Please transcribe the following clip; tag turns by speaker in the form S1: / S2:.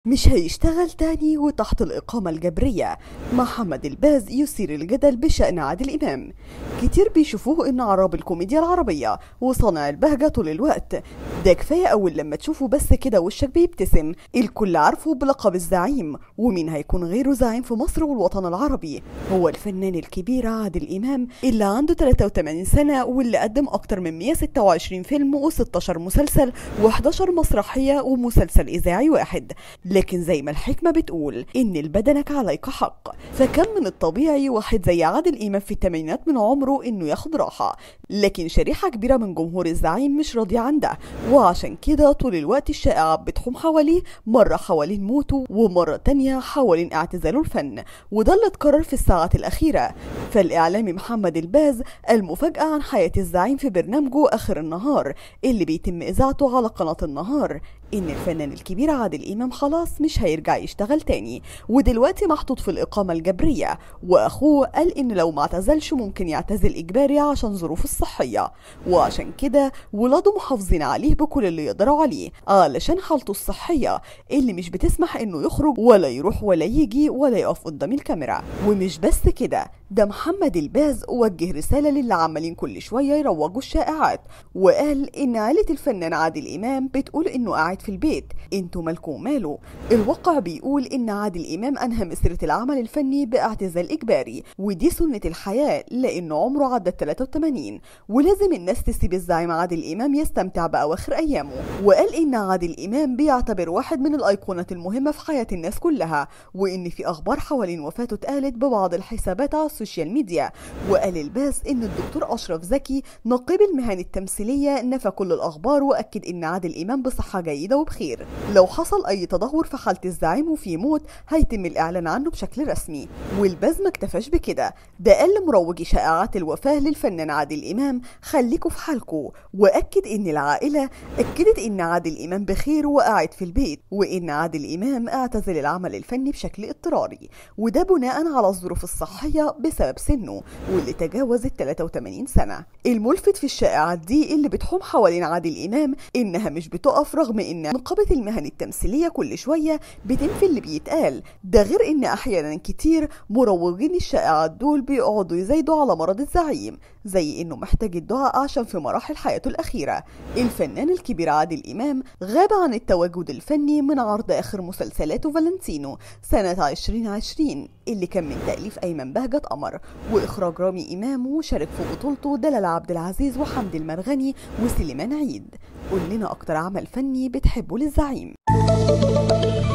S1: مش هيشتغل تاني وتحت الإقامة الجبرية محمد الباز يثير الجدل بشأن عادل إمام كتير بيشوفوه إن عراب الكوميديا العربية وصانع البهجة طول الوقت ده كفاية أول لما تشوفه بس كده وشك بيبتسم الكل عارفه بلقب الزعيم ومين هيكون غيره زعيم في مصر والوطن العربي هو الفنان الكبير عادل إمام اللي عنده 83 سنة واللي قدم أكتر من 126 فيلم و16 مسلسل و11 مسرحية ومسلسل إذاعي واحد لكن زي ما الحكمة بتقول إن البدنك عليك حق فكم من الطبيعي واحد زي عادل إمام في الثمانينات من عمره إنه ياخد راحة لكن شريحة كبيرة من جمهور الزعيم مش راضية عن ده وعشان كده طول الوقت الشائعات بتحوم حواليه مرة حوالين موته ومرة تانية حوالين اعتزاله الفن وده اللي اتكرر في الساعات الأخيرة فالإعلامي محمد الباز المفاجأة عن حياة الزعيم في برنامجه آخر النهار اللي بيتم إذاعته على قناة النهار إن الفنان الكبير عادل إمام خلاص مش هيرجع يشتغل تاني ودلوقتي محطوط في الإقامة الجبرية وأخوه قال إن لو ما اعتزلش ممكن يعتزل إجباري عشان ظروفه الصحية وعشان كده ولاده محافظين عليه بكل اللي يقدروا عليه علشان حالته الصحية اللي مش بتسمح إنه يخرج ولا يروح ولا يجي ولا يقف قدام الكاميرا ومش بس كده ده محمد الباز وجه رسالة للي عمالين كل شوية يروجوا الشائعات وقال إن عائلة الفنان عادل إمام بتقول إنه قاعد في البيت انتوا مالكم ماله الواقع بيقول إن عادل إمام أنهى مسيرة العمل الفني باعتزال إجباري ودي سنة الحياة لأنه عمره عدى 83 ولازم الناس تسيب الزعيم عادل إمام يستمتع بأواخر أيامه وقال إن عادل إمام بيعتبر واحد من الأيقونات المهمة في حياة الناس كلها وإن في أخبار حوالين وفاته اتقالت ببعض الحسابات على السوشيال ميديا وقال الباس إن الدكتور أشرف زكي نقيب المهن التمثيلية نفى كل الأخبار وأكد إن عادل إمام بصحة جيدة وبخير لو حصل أي تدهور في حالة الزعيم وفي موت هيتم الإعلان عنه بشكل رسمي والباز ما اكتفاش بكده ده قال لمروجي شائعات الوفاة للفنان عادل إمام خليكوا في حالكوا وأكد إن العائلة أكدت إن عادل إمام بخير وقاعد في البيت وإن عادل إمام اعتزل العمل الفني بشكل اضطراري وده بناء على الظروف الصحية بسبب سنه واللي تجاوز ال 83 سنة الملفت في الشائعات دي اللي بتحوم حوالين عادل إمام إنها مش بتقف رغم إن نقابة المهن التمثيلية كل شوية بتنفي اللي بيتقال ده غير إن أحيانا كتير مروجين الشائعات دول بيقعدوا يزايدوا على مرض الزعيم زي إنه محتاج الدعاء عشان في مراحل حياته الأخيرة الفنان الكبير عادل إمام غاب عن التواجد الفني من عرض آخر مسلسلاته فالنتينو سنة 2020 اللي كان من تأليف أيمن بهجت قمر وإخراج رامي إمام وشارك في بطولته دلال عبد العزيز وحمد المرغني وسليمان عيد قول لنا أكتر عمل فني بتحبه للزعيم